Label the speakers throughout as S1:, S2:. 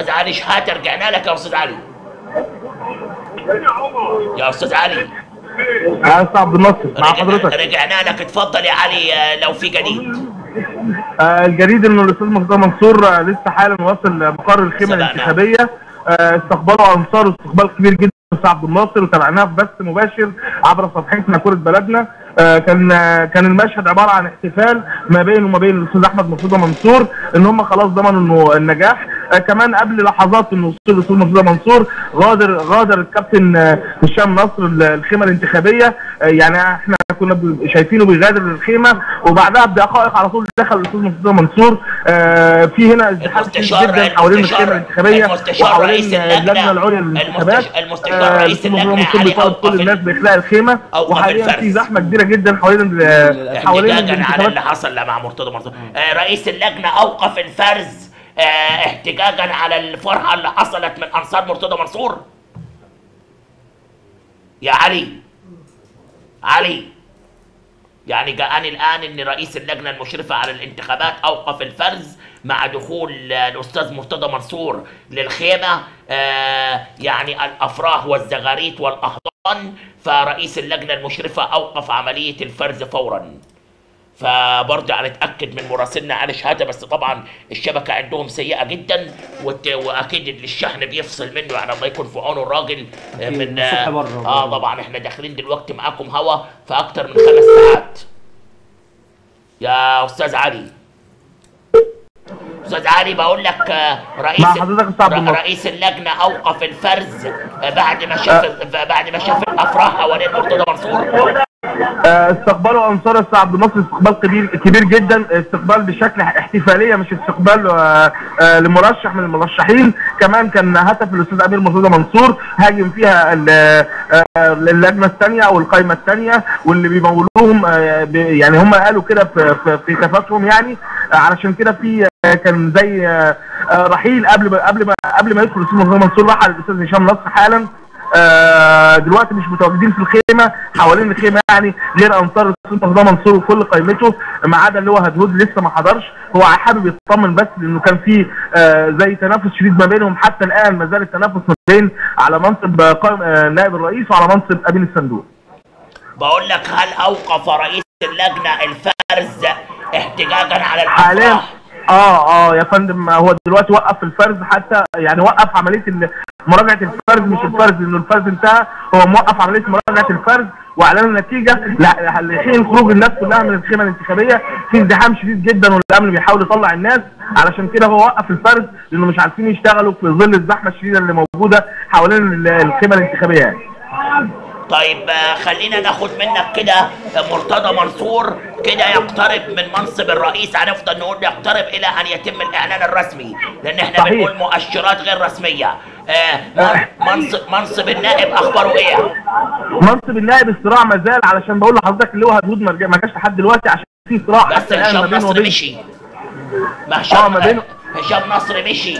S1: استاذ علي شحاته رجعنا لك يا استاذ علي يا استاذ علي
S2: يا استاذ عبد الناصر مع
S1: رجع-
S2: حضرتك
S1: رجعنا لك اتفضل يا علي آه، لو في جديد
S2: آه، الجديد انه الاستاذ مرتضى منصور آه، لسه حالا واصل مقر الخيمه
S1: سمعنا.
S2: الانتخابيه آه، استقبلوا انصار استقبال كبير جدا استاذ عبد الناصر وتابعناه في بث مباشر عبر صفحتنا كره بلدنا آه، كان آه، كان المشهد عباره عن احتفال ما بينه وما بين الاستاذ احمد مرتضى منصور ان هم خلاص ضمنوا انه النجاح آه، كمان قبل لحظات انه وصول الاستاذ مرتضى منصور غادر غادر الكابتن آه، هشام نصر الخيمه الانتخابيه آه، يعني احنا كنا ب- شايفينه بيغادر الخيمه وبعدها بدقائق على طول دخل الاستاذ مرتضى منصور آه، في هنا ازدحام كبير
S1: المستشار
S2: جدا حوالين
S1: المستشار
S2: الخيمه الانتخابيه
S1: المستشار رئيس
S2: وحوالين
S1: اللجنة
S2: اللجنه العليا للانتخابات
S1: المستش- المستشار
S2: آه،
S1: رئيس
S2: الأستاذ مرتضى
S1: اللجنة
S2: منصور
S1: علي
S2: بيطالب
S1: أوقف
S2: كل الناس
S1: ال-
S2: باخلاء الخيمه
S1: أوقف
S2: وحاليا
S1: الفرز.
S2: في زحمه كبيره جدا حوالين ال- حوالين
S1: احتجاجا على
S2: الانتخابات
S1: اللي حصل مع مرتضى منصور آه، رئيس اللجنه اوقف الفرز آه، احتجاجا على الفرحه اللي حصلت من انصار مرتضى منصور يا علي علي يعني جاءني الان ان رئيس اللجنه المشرفه على الانتخابات اوقف الفرز مع دخول آه، الاستاذ مرتضى منصور للخيمه آه، يعني الافراح والزغاريت والاحضان فرئيس اللجنه المشرفه اوقف عمليه الفرز فورا فبرضه هنتاكد من مراسلنا علي شهاده بس طبعا الشبكه عندهم سيئه جدا وت- واكيد اللي الشحن بيفصل منه يعني الله يكون في عونه الراجل آه،
S3: أكيد،
S1: من
S3: الصبح بره.
S1: اه طبعا احنا داخلين دلوقتي معاكم هوا في اكتر من خمس ساعات يا استاذ علي استاذ علي بقول لك آه، رئيس
S2: مع حضرتك أستاذ عبد
S1: ر-
S2: الناصر.
S1: رئيس اللجنه اوقف الفرز آه، بعد ما شاف بعد ما شاف الافراح حوالين مرتضى منصور
S2: آه، استقبلوا انصار السيد عبد الناصر استقبال كبير كبير جدا استقبال بشكل احتفاليه مش استقبال آه، آه، لمرشح من المرشحين كمان كان هدف الاستاذ امير مرتضى منصور هاجم فيها ال- آه، اللجنه الثانيه او القائمه الثانيه واللي بيمولوهم آه، ب- يعني هم قالوا كده في في- في كتاباتهم يعني آه، علشان كده في آه، كان زي آه، آه، رحيل قبل ما قبل ما قبل ما يدخل الاستاذ مرتضى منصور راح على الاستاذ هشام نصر حالا آه، دلوقتي مش متواجدين في الخيمه حوالين الخيمه يعني غير انصار الاستاذ مرتضى منصور وكل قائمته ما عدا اللي هو هدهود لسه ما حضرش هو حابب يطمن بس لانه كان في آه، زي تنافس شديد ما بينهم حتى الان ما زال التنافس ما بين على منصب آه، قائم آه، نائب الرئيس وعلى منصب امين الصندوق
S1: بقول لك هل اوقف رئيس اللجنه الفرز احتجاجا على
S2: حاليا
S1: الافراح
S2: اه اه يا فندم هو دلوقتي وقف الفرز حتى يعني وقف عمليه ال- مراجعه الفرز مش الفرز لانه الفرز انتهى هو موقف عمليه مراجعه الفرز واعلان النتيجه ل- لحين خروج الناس كلها من الخيمه الانتخابيه في ازدحام شديد جدا والامن بيحاول يطلع الناس علشان كده هو وقف الفرز لانه مش عارفين يشتغلوا في ظل الزحمه الشديده اللي موجوده حوالين ال- الخيمه الانتخابيه يعني.
S1: طيب آه، خلينا ناخد منك كده مرتضى منصور كده يقترب من منصب الرئيس هنفضل نقول يقترب الى ان يتم الاعلان الرسمي لان احنا
S2: صحيح.
S1: بنقول مؤشرات غير رسميه آه من- منصب منصب النائب اخباره ايه؟
S2: منصب النائب الصراع ما زال علشان بقول لحضرتك اللي هو هدهود ما رجع- ما جاش لحد دلوقتي عشان في صراع
S1: بس
S2: حتى الان ما
S1: هشام
S2: بينه
S1: نصر
S2: وبين
S1: مشي ما
S2: آه،
S1: هشام
S2: ما بينه-
S1: هشام نصر مشي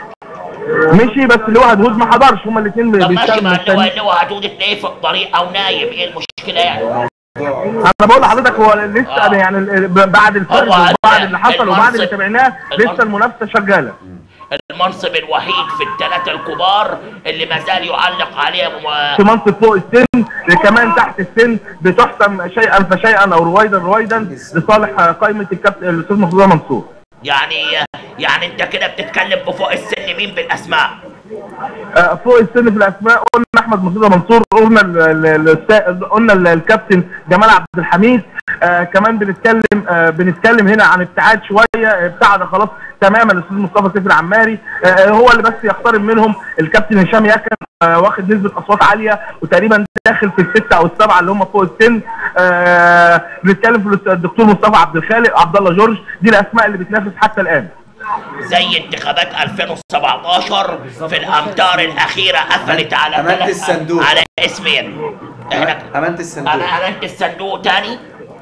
S2: مشي بس اللي هو هدهود ما حضرش هما الاثنين
S1: طب ماشي
S2: بيشتغلوا
S1: ما اللي هو
S2: مستنيين.
S1: اللي هو هتقعد تلاقيه في الطريق او نايم ايه المشكله يعني؟
S2: انا بقول لحضرتك هو لسه
S1: آه.
S2: يعني ال- بعد الفرق
S1: هو
S2: وبعد اللي حصل وبعد
S1: المنصب-
S2: اللي تابعناه لسه
S1: المنصب-
S2: المنافسه شغاله
S1: المنصب الوحيد في الثلاثه الكبار اللي ما زال يعلق عليه م-
S2: في منصب فوق السن كمان تحت السن بتحسم شيئا فشيئا او رويدا رويدا لصالح قائمه الكابتن الاستاذ مرتضى منصور
S1: يعني يعني انت كده بتتكلم بفوق السن مين بالاسماء
S2: آه، فوق السن في الاسماء قلنا احمد مرتضى منصور قلنا ال- ال- الأستاذ- قلنا ال- الكابتن جمال عبد الحميد آه كمان بنتكلم آه بنتكلم هنا عن ابتعاد شويه ابتعد خلاص تماما الاستاذ مصطفى سيف العماري آه هو اللي بس يقترب منهم الكابتن هشام يكن آه واخد نسبه اصوات عاليه وتقريبا داخل في السته او السبعه اللي هم فوق السن آه بنتكلم في الأستاذ الدكتور مصطفى عبد الخالق عبد الله جورج دي الاسماء اللي بتنافس حتى الان
S1: زي انتخابات 2017 في الامتار الاخيره قفلت على
S3: أمانة
S1: ثلاث-
S3: الصندوق.
S1: على اسمين احنا
S3: امانه الصندوق
S1: أما- امانه الصندوق تاني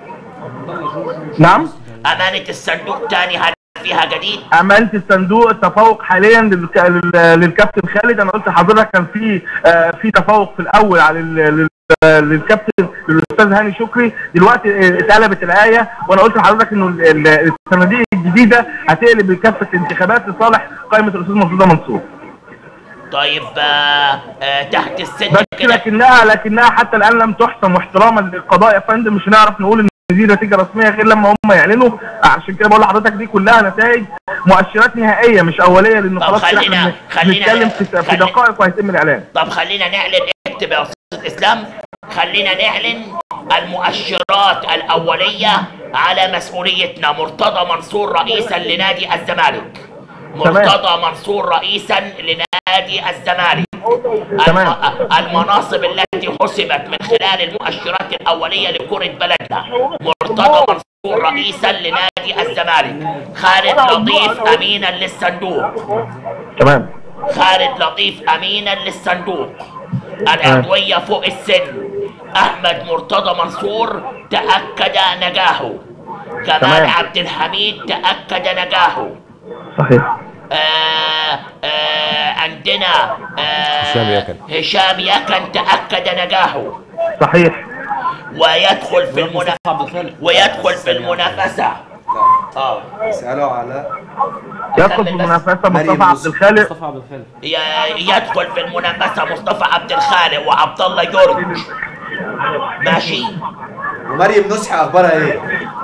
S2: نعم
S1: امانه الصندوق تاني هل فيها جديد
S2: امانه الصندوق التفوق حاليا للك- لل- للكابتن خالد انا قلت لحضرتك كان في آه، في تفوق في الاول على ال- لل- للكابتن للاستاذ هاني شكري دلوقتي آه، اتقلبت الايه وانا قلت لحضرتك انه ال- ال- الصناديق الجديده هتقلب كافه الانتخابات لصالح قائمه الاستاذ مرتضى منصور
S1: طيب آه آه تحت السن
S2: بس
S1: كده
S2: لكنها لكنها حتى الان لم تحسم واحتراما للقضاء يا فندم مش هنعرف نقول ان دي نتيجه رسميه غير لما هم يعلنوا عشان كده بقول لحضرتك دي كلها نتائج مؤشرات نهائيه مش اوليه لان
S1: طب
S2: خلاص كده
S1: خلينا-
S2: احنا
S1: خلينا-
S2: بنتكلم في في
S1: خلي-
S2: دقائق وهيتم الاعلان
S1: طب خلينا نعلن اكتب يا استاذ اسلام خلينا نعلن المؤشرات الاوليه على مسؤوليتنا مرتضى منصور رئيسا لنادي الزمالك مرتضى منصور رئيسا لنادي الزمالك
S2: تمام.
S1: الم- المناصب التي حسمت من خلال المؤشرات الاوليه لكره بلدنا مرتضى منصور رئيسا لنادي الزمالك خالد لطيف امينا للصندوق
S2: تمام
S1: خالد لطيف امينا للصندوق العضوية فوق السن احمد مرتضى منصور تأكد نجاحه كمال
S2: تمام.
S1: عبد الحميد تأكد نجاحه
S2: صحيح
S1: آه آه عندنا آه
S3: هشام يكن.
S1: هشام يكن تأكد نجاحه
S2: صحيح
S1: ويدخل في المنافسة ويدخل في المنافسة اه
S4: اسألوا على
S2: يدخل في المنافسه
S4: مريم
S2: مصطفى عبد
S4: يوسف.
S2: الخالق
S5: مصطفى عبد الخالق
S1: ي- يدخل في المنافسة مصطفى عبد الخالق وعبد الله جورج ماشي
S4: ومريم نصحي اخبارها ايه؟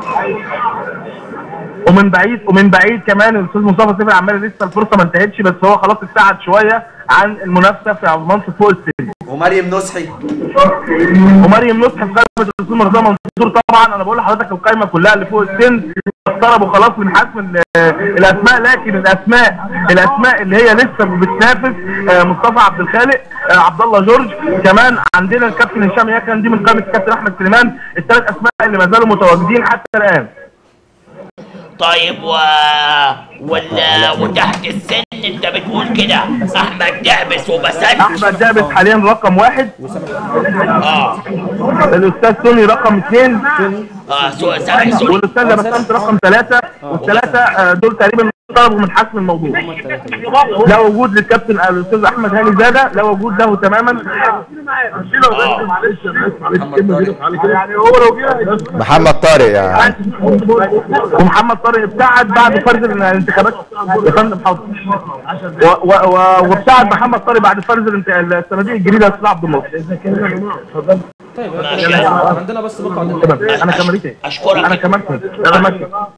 S2: ومن بعيد ومن بعيد كمان الاستاذ مصطفى سيف العمالي لسه الفرصه ما انتهتش بس هو خلاص ابتعد شويه عن المنافسه في منصب فوق السن
S4: ومريم نصحي
S2: ومريم نصحي في قائمه الاستاذ مرتضى منصور طبعا انا بقول لحضرتك القائمه كلها اللي فوق السن اقتربوا خلاص من حسم ال- الاسماء لكن الاسماء الاسماء اللي هي لسه بتنافس آه، مصطفى عبد الخالق آه، عبد الله جورج كمان عندنا الكابتن هشام يكن دي من قائمه الكابتن احمد سليمان الثلاث اسماء اللي ما زالوا متواجدين حتى الان
S1: طيب و... ولا وتحت السن انت بتقول كده احمد دعبس وبسنت
S2: احمد دابس حاليا رقم واحد
S1: اه
S2: الاستاذ سوني رقم اثنين
S1: اه سو... سامح سوري
S2: والاستاذ بسنت رقم ثلاثه والثلاثه آه، دول تقريبا طلبوا من حسم الموضوع لا وجود للكابتن الاستاذ احمد هاني زاده لا وجود له تماما يعني هو لو جه
S3: محمد طارق يعني
S2: ومحمد طارق ابتعد بعد فرز الانتخابات يا فندم حاضر و- و- و- وابتعد محمد طارق بعد فرز الانت- الصناديق الجديده استاذ عبد الناصر
S5: طيب
S1: ماشي.
S5: عندنا بس بقى عندنا
S2: تمام انا كمان ايه
S1: اشكرك
S2: انا كمان انا ماشي